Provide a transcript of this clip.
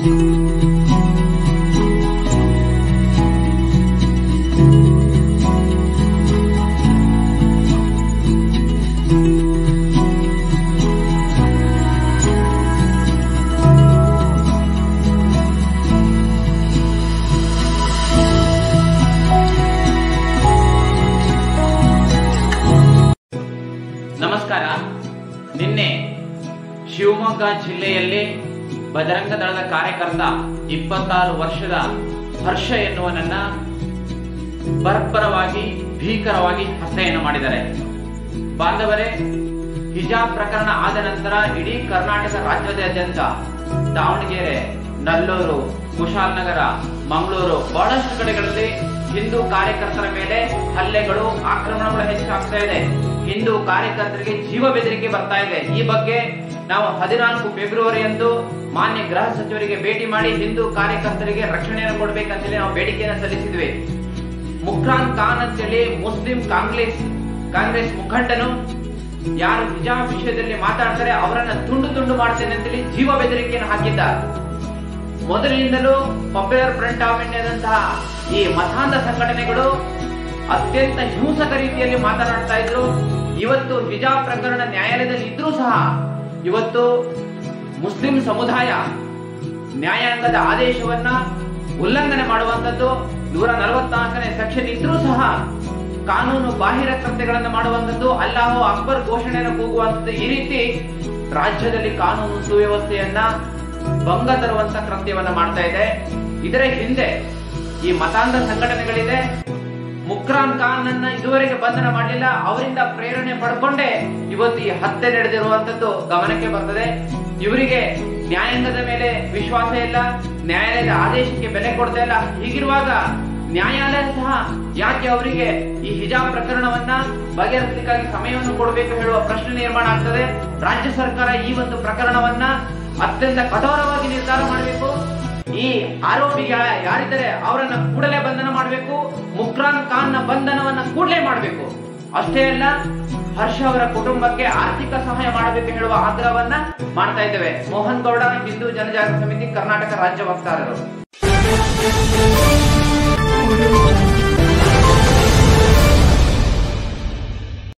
ನಮಸ್ಕಾರ ನಿನ್ನೆ ಶಿವಮೊಗ್ಗ ಜಿಲ್ಲೆಯಲ್ಲಿ ಬಜರಂಗ ದಳದ ಕಾರ್ಯಕರ್ತ ಇಪ್ಪತ್ತಾರು ವರ್ಷದ ಹರ್ಷ ಎನ್ನುವನನ್ನ ಬರ್ಬರವಾಗಿ ಭೀಕರವಾಗಿ ಹತ್ಯೆಯನ್ನು ಮಾಡಿದ್ದಾರೆ ಬಾಂಧವರೇ ಹಿಜಾಬ್ ಪ್ರಕರಣ ಆದ ನಂತರ ಇಡೀ ಕರ್ನಾಟಕ ರಾಜ್ಯದಾದ್ಯಂತ ದಾವಣಗೆರೆ ನಲ್ಲೂರು ಕುಶಾಲನಗರ ಮಂಗಳೂರು ಬಹಳಷ್ಟು ಕಡೆಗಳಲ್ಲಿ ಹಿಂದೂ ಕಾರ್ಯಕರ್ತರ ಮೇಲೆ ಹಲ್ಲೆಗಳು ಆಕ್ರಮಣಗಳು ಹೆಚ್ಚಾಗ್ತಾ ಇದೆ ಹಿಂದೂ ಕಾರ್ಯಕರ್ತರಿಗೆ ಜೀವ ಬೆದರಿಕೆ ಬರ್ತಾ ಇದೆ ಈ ಬಗ್ಗೆ ನಾವು ಹದಿನಾಲ್ಕು ಫೆಬ್ರವರಿಯಂದು ಮಾನ್ಯ ಗೃಹ ಸಚಿವರಿಗೆ ಭೇಟಿ ಮಾಡಿ ಹಿಂದೂ ಕಾರ್ಯಕರ್ತರಿಗೆ ರಕ್ಷಣೆಯನ್ನು ಕೊಡಬೇಕಂತೇಳಿ ನಾವು ಬೇಡಿಕೆಯನ್ನು ಸಲ್ಲಿಸಿದ್ವಿ ಮುಕ್ರಾನ್ ಖಾನ್ ಅಂತೇಳಿ ಮುಸ್ಲಿಂ ಕಾಂಗ್ರೆಸ್ ಕಾಂಗ್ರೆಸ್ ಮುಖಂಡನು ಯಾರು ಹಿಜಾಬ್ ವಿಷಯದಲ್ಲಿ ಮಾತಾಡ್ತಾರೆ ಅವರನ್ನ ತುಂಡು ತುಂಡು ಮಾಡ್ತೇನೆ ಅಂತೇಳಿ ಜೀವ ಬೆದರಿಕೆಯನ್ನು ಹಾಕಿದ್ದ ಮೊದಲಿನಿಂದಲೂ ಪಾಪ್ಯುಲರ್ ಫ್ರಂಟ್ ಆಫ್ ಇಂಡಿಯಾದಂತಹ ಈ ಮತಾಂಧ ಸಂಘಟನೆಗಳು ಅತ್ಯಂತ ಹಿಂಸಕ ರೀತಿಯಲ್ಲಿ ಮಾತನಾಡ್ತಾ ಇದ್ರು ಇವತ್ತು ಹಿಜಾಬ್ ಪ್ರಕರಣ ನ್ಯಾಯಾಲಯದಲ್ಲಿ ಇದ್ರೂ ಸಹ ಇವತ್ತು ಮುಸ್ಲಿಂ ಸಮುದಾಯ ನ್ಯಾಯಾಂಗದ ಆದೇಶವನ್ನ ಉಲ್ಲಂಘನೆ ಮಾಡುವಂತದ್ದು ನೂರ ನಲವತ್ನಾಲ್ಕನೇ ಸೆಕ್ಷನ್ ಇದ್ರೂ ಸಹ ಕಾನೂನು ಬಾಹಿರ ಕೃತ್ಯಗಳನ್ನು ಮಾಡುವಂತದ್ದು ಅಲ್ಲಾಹು ಅಕ್ಬರ್ ಘೋಷಣೆಯನ್ನು ಕೂಗುವಂತದ್ದು ಈ ರೀತಿ ರಾಜ್ಯದಲ್ಲಿ ಕಾನೂನು ಸುವ್ಯವಸ್ಥೆಯನ್ನ ಭಂಗ ತರುವಂತ ಕೃತ್ಯವನ್ನ ಮಾಡ್ತಾ ಇದೆ ಇದರ ಹಿಂದೆ ಈ ಮತಾಂಧ ಸಂಘಟನೆಗಳಿದೆ ಮುಕ್ರಾನ್ ಖಾನ್ ಅನ್ನ ಇದುವರೆಗೆ ಬಂಧನ ಮಾಡಲಿಲ್ಲ ಅವರಿಂದ ಪ್ರೇರಣೆ ಪಡ್ಕೊಂಡೇ ಇವತ್ತು ಈ ಹತ್ಯೆ ನಡೆದಿರುವಂತದ್ದು ಗಮನಕ್ಕೆ ಬರ್ತದೆ ಇವರಿಗೆ ನ್ಯಾಯಾಂಗದ ಮೇಲೆ ವಿಶ್ವಾಸ ಇಲ್ಲ ನ್ಯಾಯಾಲಯದ ಆದೇಶಕ್ಕೆ ಬೆಲೆ ಕೊಡ್ತಾ ಇಲ್ಲ ಹೀಗಿರುವಾಗ ನ್ಯಾಯಾಲಯ ಸಹ ಯಾಕೆ ಅವರಿಗೆ ಈ ಹಿಜಾಬ್ ಪ್ರಕರಣವನ್ನ ಬಗೆಹರಿಸಲಿಕ್ಕಾಗಿ ಸಮಯವನ್ನು ಕೊಡಬೇಕು ಹೇಳುವ ಪ್ರಶ್ನೆ ನಿರ್ಮಾಣ ಆಗ್ತದೆ ರಾಜ್ಯ ಸರ್ಕಾರ ಈ ಒಂದು ಪ್ರಕರಣವನ್ನ ಅತ್ಯಂತ ಕಠೋರವಾಗಿ ನಿರ್ಧಾರ ಮಾಡಬೇಕು ಈ ಆರೋಪಿ ಯಾ- ಯಾರಿದ್ದಾರೆ ಅವರನ್ನ ಕೂಡಲೇ ಬಂಧನ ಮಾಡಬೇಕು ಮುಕ್ರಾನ್ ಖಾನ್ ನ ಬಂಧನವನ್ನ ಕೂಡಲೇ ಮಾಡಬೇಕು ಅಷ್ಟೇ ಅಲ್ಲ ಹರ್ಷ ಅವರ ಕುಟುಂಬಕ್ಕೆ ಆರ್ಥಿಕ ಸಹಾಯ ಮಾಡಬೇಕು ಹೇಳುವ ಆಗ್ರಹವನ್ನ ಮಾಡ್ತಾ ಇದ್ದೇವೆ ಮೋಹನ್ ಗೌಡ ಹಿಂದೂ ಜನಜಾಗೃತಿ ಸಮಿತಿ ಕರ್ನಾಟಕ ರಾಜ್ಯ ವಕ್ತಾರರು